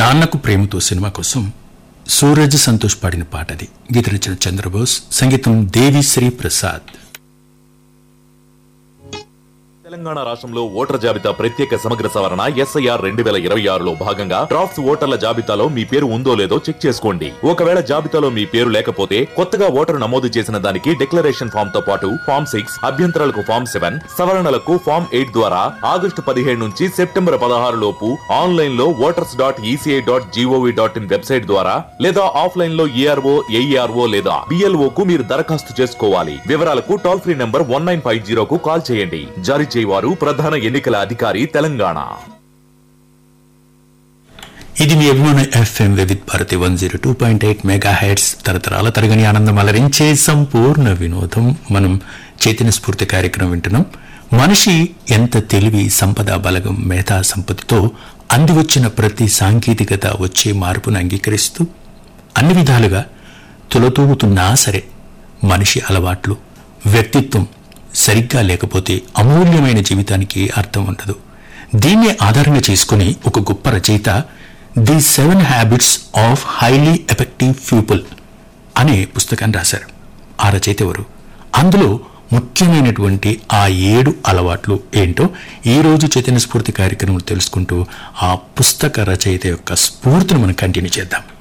నాన్నకు ప్రేమతో సినిమా కోసం సూరజ్ సంతోష్ పాడిన పాట అది గీత రచన చంద్రబోస్ సంగీతం దేవిశ్రీ ప్రసాద్ తెలంగాణ రాష్ట్రంలో ఓటర్ జాబితా ప్రత్యేక సమగ్ర సవరణ ఎస్ఐఆర్ రెండు వేల ఇరవై ఆరులో భాగంగా డ్రాఫ్ట్స్ ఓటర్ల జాబితాలో మీ పేరు ఉందో లేదో చెక్ చేసుకోండి ఒకవేళ జాబితాలో మీ పేరు లేకపోతే కొత్తగా ఓటరు నమోదు చేసిన దానికి డిక్లరేషన్ ఫామ్ తో పాటు ఫామ్ సిక్స్ అభ్యంతరాలకు ఫామ్ సెవెన్ సవరణలకు ఫామ్ ఎయిట్ ద్వారా ఆగస్టు పదిహేడు నుంచి సెప్టెంబర్ పదహారు లోపు ఆన్లైన్ లో voters dot ECI dot GOV dot in website ద్వారా లేదా ఆఫ్లైన్ లో ఏఆర్ఓ ఏఈఆర్ఓ లేదా బిఎల్ఓ కు మీరు దరఖాస్తు చేసుకోవాలి వివరాలకు toll free number one nine five జీరోకు కాల్ చేయండి జారీ చేయవారు ప్రధాన ఎన్నికల అధికారి తెలంగాణ ఇది మీ అభిమాన FM Vividh Bharati one zero two point eight megahertz తరతరాల తరగని ఆనందం అలరించే సంపూర్ణ వినోదం మనం చైతన్య స్ఫూర్తి కార్యక్రమం వింటున్నాం మనిషి ఎంత తెలివి సంపద బలగం మేధా సంపత్తితో అంది వచ్చిన ప్రతి సాంకేతికత వచ్చే మార్పును అంగీకరిస్తూ అన్ని విధాలుగా తులతూగుతున్నా సరే మనిషి అలవాట్లు వ్యక్తిత్వం సరిగ్గా లేకపోతే అమూల్యమైన జీవితానికి అర్థం ఉండదు దీన్నే ఆధారంగా చేసుకుని ఒక గొప్ప రచయిత the seven habits of highly effective people అనే పుస్తకాన్ని రాశారు ఆ రచయిత ఎవరు అందులో ముఖ్యమైనటువంటి ఆ ఏడు అలవాట్లు ఏంటో ఈ రోజు చైతన్య స్ఫూర్తి కార్యక్రమం తెలుసుకుంటూ ఆ పుస్తక రచయిత యొక్క స్ఫూర్తిని మనం కంటిన్యూ చేద్దాం